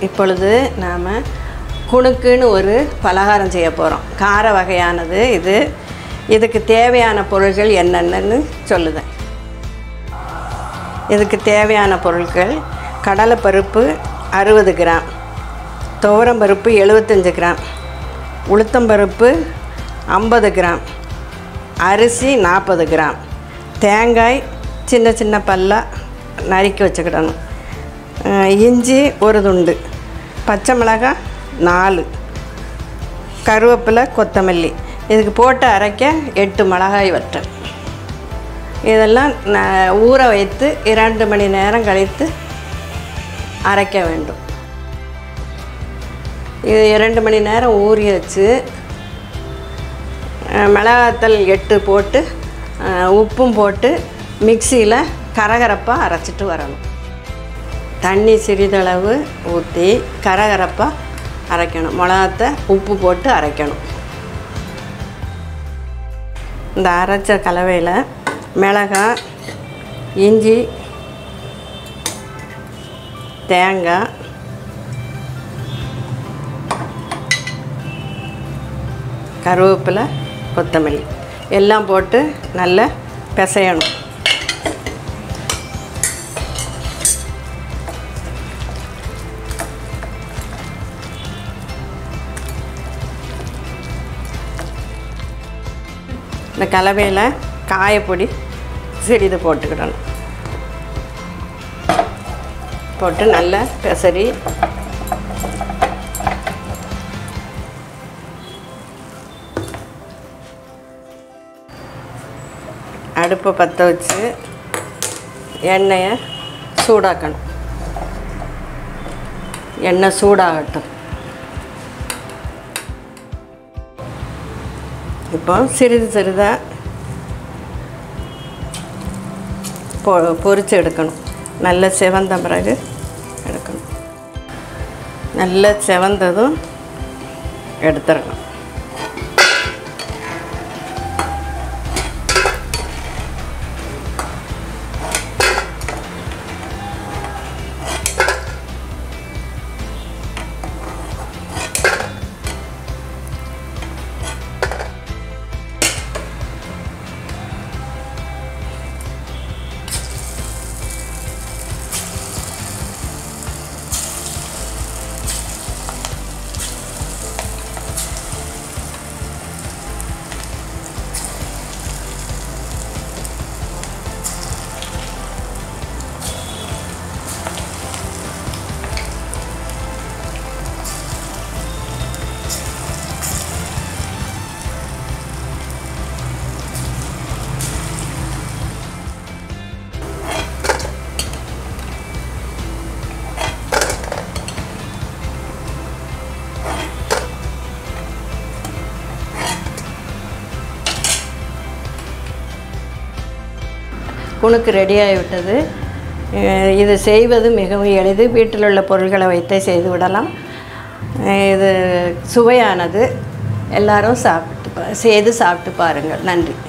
இப்பொழுது நாம் குணுக்குன்னு ஒரு பலகாரம் செய்ய போகிறோம் கார வகையானது இது இதுக்கு தேவையான பொருள்கள் என்னென்னு சொல்லுதேன் இதுக்கு தேவையான பொருட்கள் கடலைப்பருப்பு அறுபது கிராம் துவரம்பருப்பு எழுபத்தஞ்சு கிராம் உளுத்தம்பருப்பு ஐம்பது கிராம் அரிசி நாற்பது கிராம் தேங்காய் சின்ன சின்ன பல்லாக நறுக்கி வச்சுக்கிடணும் அஹ் இஞ்சி ஒரு துண்டு பச்சை மிளகாய் நாலு கருவேப்பிலை கொத்தமல்லி இதுக்கு போட்டு அரைக்க எட்டு மிளகாய் வற்றல் இதெல்லாம் ந- ஊற வைத்து இரண்டு மணி நேரம் கழித்து அரைக்க வேண்டும் இது இரண்டு மணி நேரம் ஊறி வச்சு அஹ், மிளகாத்தல் எட்டு போட்டு அஹ், உப்பும் போட்டு மிக்சியில் கரகரப்பாக அரைச்சிட்டு வரணும் தண்ணி சிறிதளவு ஊற்றி கரகரப்பாக அரைக்கணும் மிளகாத்தை உப்பு போட்டு அரைக்கணும் இந்த அரைச்ச கலவையில் மிளகாய் இஞ்சி தேங்காய் கருவேப்பிலை கொத்தமல்லி எல்லாம் போட்டு நல்லா பிசையணும் இந்த கலவையில் காயப்பொடி சிறிது போட்டுக்கிடணும் போட்டு நல்லா பெசரி அடுப்பை பற்ற வச்சு எண்ணெயை சூடாக்கணும் எண்ணெய் சூடாகட்டும் இப்போ சிறிது சிறிதாக பொ பொரித்து எடுக்கணும் நல்ல செவந்த பிறகு எடுக்கணும் நல்ல செவந்ததும் எடுத்துடணும் குணுக்கு ரெடியாகிவிட்டது அஹ் இது செய்வது மிகவும் எளிது வீட்டில் உள்ள பொருள்களை வைத்தே செய்து விடலாம் அஹ் இது சுவையானது எல்லாரும் சாப்பிட்டு பா- செய்து சாப்பிட்டு பாருங்கள் நன்றி